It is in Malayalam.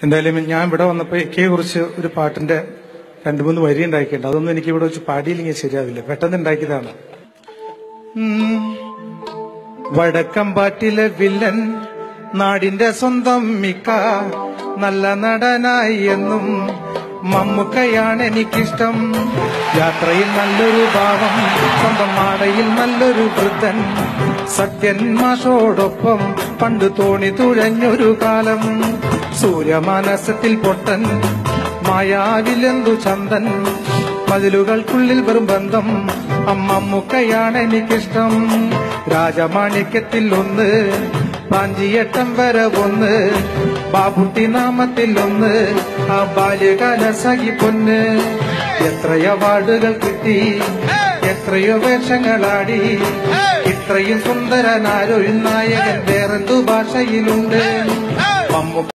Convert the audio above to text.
എന്തായാലും ഞാൻ ഇവിടെ വന്നപ്പോൾ എക്കയെ കുറിച്ച് ഒരു പാട്ടിന്റെ രണ്ടു മൂന്ന് വരി ഉണ്ടാക്കിയിട്ടുണ്ട് അതൊന്നും എനിക്ക് ഇവിടെ വെച്ച് പാടിയില്ലെങ്കിൽ ശരിയാവില്ല പെട്ടെന്ന് ഉണ്ടാക്കിയതാണ് ഉം. വടക്കമ്പാട്ടിലെ വില്ലൻ നാടിന്റെ സ്വന്തം മിക്ക നല്ല നടനായി എന്നും മമ്മൂക്കയാണ് എനിക്കിഷ്ടം യാത്രയിൽ നല്ലൊരു ഭാവം സ്വന്തം മാടയിൽ നല്ലൊരു വൃദ്ധൻ സത്യൻ മാഷോടൊപ്പം പണ്ട് തോണി തുഴഞ്ഞൊരു കാലം സൂര്യമാനസത്തിൽ പൊട്ടൻ മായാവിലെന്തു ചന്തൻ മതിലുകൾക്കുള്ളിൽ വെറും ബന്ധം അമ്മമ്മൂക്കയാണ് എനിക്കിഷ്ടം രാജമാണിക്യത്തിൽ ഒന്ന് പാഞ്ചിയട്ടം വരെ ഒന്ന് ബാബുട്ടി നാമത്തിൽ ഒന്ന് ആ ബാല്യകാല സഖി പൊന്ന് എത്രയോ അവാർഡുകൾ കിട്ടി എത്രയോ വേഷങ്ങളാടി ഇത്രയും സുന്ദരനാരൊരു നായകൻ വേറെന്തു ഭാഷയിലുണ്ട് മമ്മൂക്ക